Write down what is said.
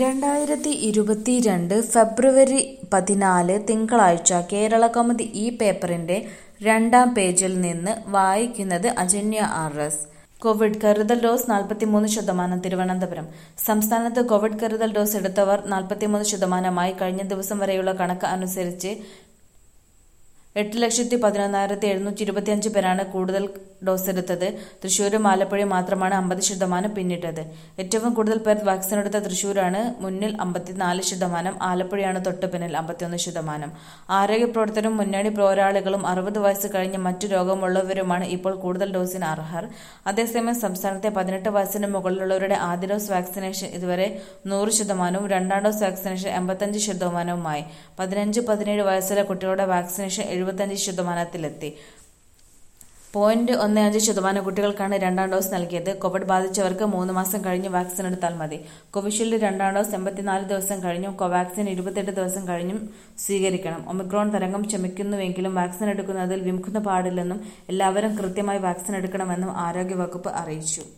രണ്ടായിരത്തി ഇരുപത്തിരണ്ട് ഫെബ്രുവരി പതിനാല് തിങ്കളാഴ്ച കേരളകൗമുദി ഈ പേപ്പറിന്റെ രണ്ടാം പേജിൽ നിന്ന് വായിക്കുന്നത് അജന്യ ആർ എസ് കോവിഡ് കരുതൽ ഡോസ് നാൽപ്പത്തിമൂന്ന് ശതമാനം തിരുവനന്തപുരം സംസ്ഥാനത്ത് കോവിഡ് കരുതൽ ഡോസ് എടുത്തവർ നാൽപ്പത്തിമൂന്ന് ശതമാനമായി കഴിഞ്ഞ ദിവസം വരെയുള്ള കണക്ക് അനുസരിച്ച് എട്ട് ലക്ഷത്തി പതിനൊന്നായിരത്തി എഴുന്നൂറ്റി ഇരുപത്തിയഞ്ച് പേരാണ് കൂടുതൽ ഡോസ് എടുത്തത് തൃശൂരും ആലപ്പുഴയും മാത്രമാണ് അമ്പത് ശതമാനം പിന്നിട്ടത് ഏറ്റവും കൂടുതൽ പേർ വാക്സിൻ എടുത്ത തൃശൂരാണ് മുന്നിൽ അമ്പത്തിനാല് ശതമാനം ആലപ്പുഴയാണ് തൊട്ടു പിന്നിൽ അമ്പത്തിയൊന്ന് ശതമാനം ആരോഗ്യ പ്രവർത്തകരും മുന്നണി പോരാളികളും അറുപത് വയസ്സ് കഴിഞ്ഞ് മറ്റു രോഗമുള്ളവരുമാണ് ഇപ്പോൾ കൂടുതൽ ഡോസിന് അർഹർ അതേസമയം സംസ്ഥാനത്തെ പതിനെട്ട് വയസ്സിന് മുകളിലുള്ളവരുടെ ആദ്യ ഡോസ് വാക്സിനേഷൻ ഇതുവരെ നൂറ് ശതമാനവും രണ്ടാം ഡോസ് വാക്സിനേഷൻ എൺപത്തഞ്ച് ശതമാനവുമായി പതിനഞ്ച് പതിനേഴ് വയസ്സിലെ കുട്ടികളുടെ വാക്സിനേഷൻ എഴുപത്തഞ്ച് ശതമാനത്തിലെത്തി പോയിന്റ് ഒന്ന് അഞ്ച് ശതമാനം കുട്ടികൾക്കാണ് രണ്ടാം ഡോസ് നൽകിയത് കോവിഡ് ബാധിച്ചവർക്ക് മൂന്ന് മാസം കഴിഞ്ഞ് വാക്സിൻ എടുത്താൽ മതി കോവിഷീൽഡ് രണ്ടാം ഡോസ് എൺപത്തിനാല് ദിവസം കഴിഞ്ഞും കോവാക്സിൻ ഇരുപത്തെട്ട് ദിവസം കഴിഞ്ഞും സ്വീകരിക്കണം ഒമിക്രോൺ തരംഗം ശമിക്കുന്നുവെങ്കിലും വാക്സിൻ എടുക്കുന്നതിൽ വിമുഖത പാടില്ലെന്നും എല്ലാവരും കൃത്യമായി വാക്സിൻ എടുക്കണമെന്നും ആരോഗ്യവകുപ്പ് അറിയിച്ചു